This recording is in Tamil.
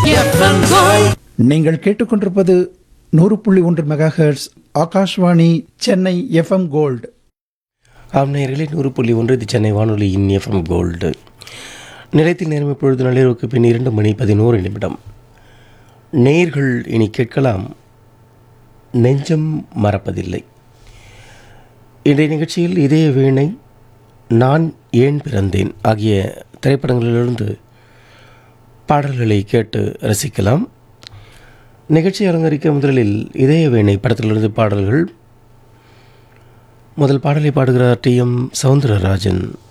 எஃப்எம் கோல்ட் நீங்கள் கேட்டுக்கொண்டிருப்பது நூறு புள்ளி ஒன்று megahertz Akashvani Chennai FM gold ஆம் நேயர்களே நூறு புள்ளி ஒன்று இது சென்னை வானொலியின் எஃப்எம் கோல்டு நிலையத்தில் நேரம் இப்பொழுது நள்ளிரவுக்கு பின் இரண்டு மணி பதினோரு நிமிடம் நேர்கள் இனி கேட்கலாம் நெஞ்சம் மறப்பதில்லை இன்றைய நிகழ்ச்சியில் இதய வீணை நான் ஏன் பிறந்தேன் ஆகிய திரைப்படங்களிலிருந்து பாடல்களை கேட்டு ரசிக்கலாம் நிகழ்ச்சி அலங்கரிக்க முதலில் இதய வீணை படத்திலிருந்து பாடல்கள் முதல் பாடலை பாடுகிறார் டி எம் சவுந்தரராஜன்